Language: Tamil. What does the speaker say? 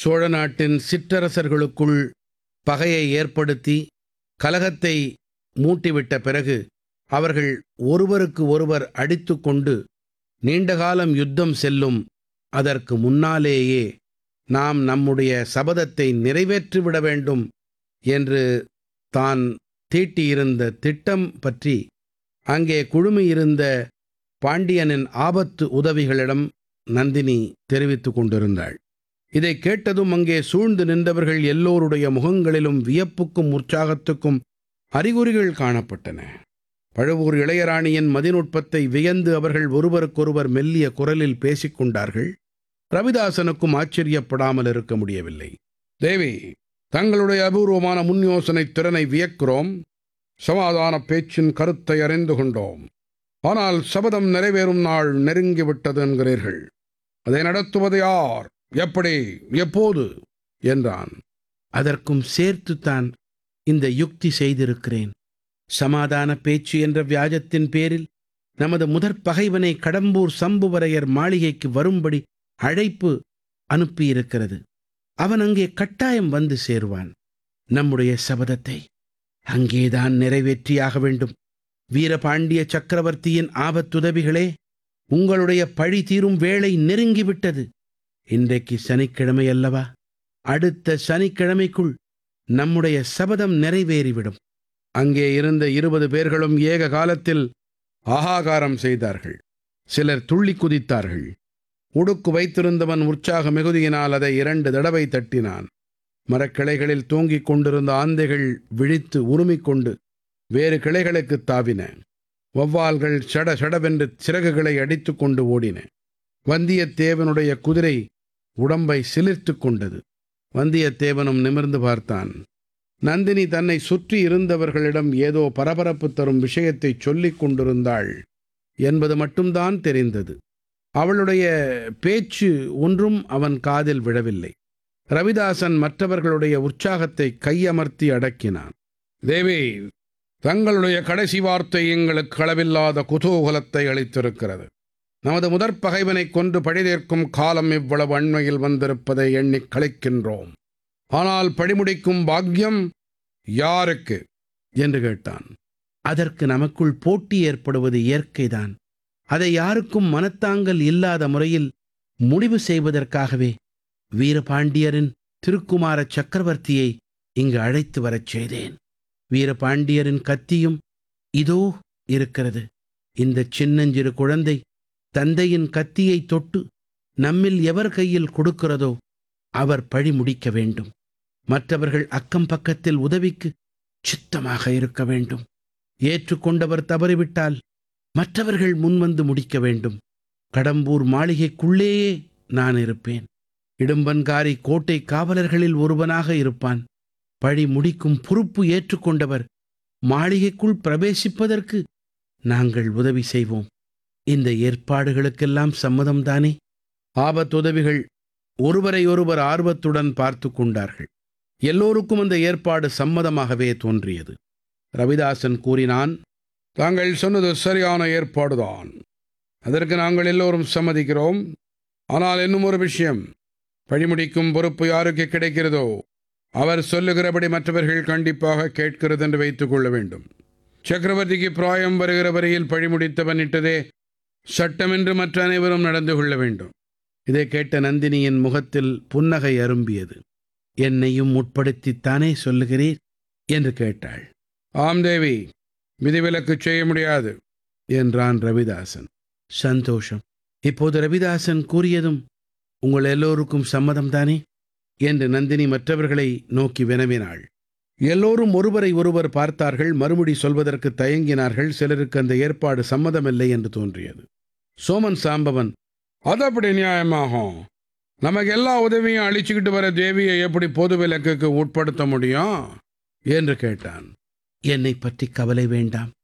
சோழ நாட்டின் சிற்றரசர்களுக்குள் பகையை ஏற்படுத்தி கலகத்தை மூட்டிவிட்ட பிறகு அவர்கள் ஒருவருக்கு ஒருவர் அடித்துக்கொண்டு நீண்டகாலம் யுத்தம் செல்லும் அதற்கு முன்னாலேயே நாம் நம்முடைய சபதத்தை நிறைவேற்றிவிட வேண்டும் என்று தான் தீட்டியிருந்த திட்டம் பற்றி அங்கே குழுமியிருந்த பாண்டியனின் ஆபத்து உதவிகளிடம் நந்தினி தெரிவித்துக் கொண்டிருந்தாள் இதை கேட்டதும் அங்கே சூழ்ந்து நின்றவர்கள் எல்லோருடைய முகங்களிலும் வியப்புக்கும் உற்சாகத்துக்கும் அறிகுறிகள் காணப்பட்டன பழுவூர் இளையராணியின் மதிநுட்பத்தை வியந்து அவர்கள் ஒருவருக்கொருவர் மெல்லிய குரலில் பேசிக் கொண்டார்கள் ரவிதாசனுக்கும் ஆச்சரியப்படாமல் இருக்க முடியவில்லை தேவி தங்களுடைய அபூர்வமான முன் யோசனை திறனை வியக்கிறோம் சமாதான பேச்சின் கருத்தை அறிந்து கொண்டோம் ஆனால் சபதம் நிறைவேறும் நாள் நெருங்கிவிட்டது என்கிறீர்கள் அதை நடத்துவது யார் எப்படி எப்போது என்றான் அதற்கும் சேர்த்துத்தான் இந்த யுக்தி செய்திருக்கிறேன் சமாதான பேச்சு என்ற வியாஜத்தின் பேரில் நமது முதற் பகைவனை கடம்பூர் சம்புவரையர் மாளிகைக்கு வரும்படி அழைப்பு அனுப்பியிருக்கிறது அவன் அங்கே கட்டாயம் வந்து சேருவான் நம்முடைய சபதத்தை அங்கேதான் நிறைவேற்றியாக வேண்டும் வீரபாண்டிய சக்கரவர்த்தியின் ஆபத்துதவிகளே உங்களுடைய பழி தீரும் வேளை நெருங்கிவிட்டது இன்றைக்கு சனிக்கிழமை அல்லவா அடுத்த சனிக்கிழமைக்குள் நம்முடைய சபதம் நிறைவேறிவிடும் அங்கே இருந்த இருபது பேர்களும் ஏக காலத்தில் ஆகாகாரம் செய்தார்கள் சிலர் துள்ளி குதித்தார்கள் உடுக்கு வைத்திருந்தவன் உற்சாக மிகுதியினால் அதை இரண்டு தடவை தட்டினான் மரக்கிளைகளில் தூங்கிக் கொண்டிருந்த ஆந்தைகள் விழித்து உருமிக்கொண்டு வேறு கிளைகளுக்குத் தாவின வௌவால்கள் சட சடவென்று சிறகுகளை அடித்துக் கொண்டு ஓடின வந்தியத்தேவனுடைய குதிரை உடம்பை சிலிர்த்துக் கொண்டது வந்தியத்தேவனும் நிமிர்ந்து பார்த்தான் நந்தினி தன்னை சுற்றி இருந்தவர்களிடம் ஏதோ பரபரப்பு தரும் விஷயத்தை சொல்லிக் கொண்டிருந்தாள் என்பது மட்டும்தான் தெரிந்தது அவளுடைய பேச்சு ஒன்றும் அவன் காதில் விழவில்லை ரவிதாசன் மற்றவர்களுடைய உற்சாகத்தை கையமர்த்தி அடக்கினான் தேவி தங்களுடைய கடைசி வார்த்தை எங்களுக்கு அளவில்லாத குதூகலத்தை அளித்திருக்கிறது நமது முதற் பகைவனை கொன்று பழிதேற்கும் காலம் இவ்வளவு அண்மையில் வந்திருப்பதை எண்ணிக் கழிக்கின்றோம் ஆனால் பழிமுடிக்கும் பாக்கியம் யாருக்கு என்று கேட்டான் அதற்கு நமக்குள் போட்டி ஏற்படுவது இயற்கைதான் அதை யாருக்கும் மனத்தாங்கல் இல்லாத முறையில் முடிவு செய்வதற்காகவே வீரபாண்டியரின் திருக்குமார சக்கரவர்த்தியை இங்கு அழைத்து வரச் செய்தேன் வீரபாண்டியரின் கத்தியும் இதோ இருக்கிறது இந்த சின்னஞ்சிறு குழந்தை தந்தையின் கத்தியை தொட்டு நம்மில் எவர் கையில் கொடுக்கிறதோ அவர் பழி முடிக்க வேண்டும் மற்றவர்கள் அக்கம் பக்கத்தில் உதவிக்கு சித்தமாக இருக்க வேண்டும் ஏற்றுக்கொண்டவர் தவறிவிட்டால் மற்றவர்கள் முன்வந்து முடிக்க வேண்டும் கடம்பூர் மாளிகைக்குள்ளேயே நான் இருப்பேன் இடும்பன்காரி கோட்டை காவலர்களில் ஒருவனாக இருப்பான் பழி முடிக்கும் பொறுப்பு ஏற்றுக்கொண்டவர் மாளிகைக்குள் பிரவேசிப்பதற்கு நாங்கள் உதவி செய்வோம் இந்த ஏற்பாடுகளுக்கெல்லாம் சம்மதம்தானே ஆபத்துதவிகள் ஒருவரை ஒருவர் ஆர்வத்துடன் பார்த்து கொண்டார்கள் எல்லோருக்கும் அந்த ஏற்பாடு சம்மதமாகவே தோன்றியது ரவிதாசன் கூறினான் தாங்கள் சொன்னது சரியான ஏற்பாடுதான் அதற்கு நாங்கள் எல்லோரும் சம்மதிக்கிறோம் ஆனால் இன்னும் ஒரு விஷயம் பழிமுடிக்கும் பொறுப்பு யாருக்கு கிடைக்கிறதோ அவர் சொல்லுகிறபடி மற்றவர்கள் கண்டிப்பாக கேட்கிறது என்று வைத்துக் கொள்ள வேண்டும் சக்கரவர்த்திக்கு பிராயம் வருகிற வரையில் பழிமுடித்தவன் இட்டதே சட்டம் என்று மற்ற அனைவரும் நடந்து கொள்ள வேண்டும் இதை கேட்ட நந்தினியின் முகத்தில் புன்னகை அரும்பியது என்னையும் உட்படுத்தித்தானே சொல்லுகிறீர் என்று கேட்டாள் ஆம் தேவி விதிவிலக்கு செய்ய முடியாது என்றான் ரவிதாசன் சந்தோஷம் இப்போது ரவிதாசன் கூறியதும் உங்கள் எல்லோருக்கும் சம்மதம்தானே என்று நந்தினி மற்றவர்களை நோக்கி வினவினாள் எல்லோரும் ஒருவரை ஒருவர் பார்த்தார்கள் மறுமொழி சொல்வதற்கு தயங்கினார்கள் சிலருக்கு அந்த ஏற்பாடு சம்மதமில்லை என்று தோன்றியது சோமன் சாம்பவன் அது அப்படி நியாயமாகும் நமக்கு எல்லா உதவியும் அழிச்சுக்கிட்டு வர தேவியை எப்படி பொது விலக்குக்கு உட்படுத்த முடியும் என்று கேட்டான் என்னை பற்றி கவலை வேண்டாம்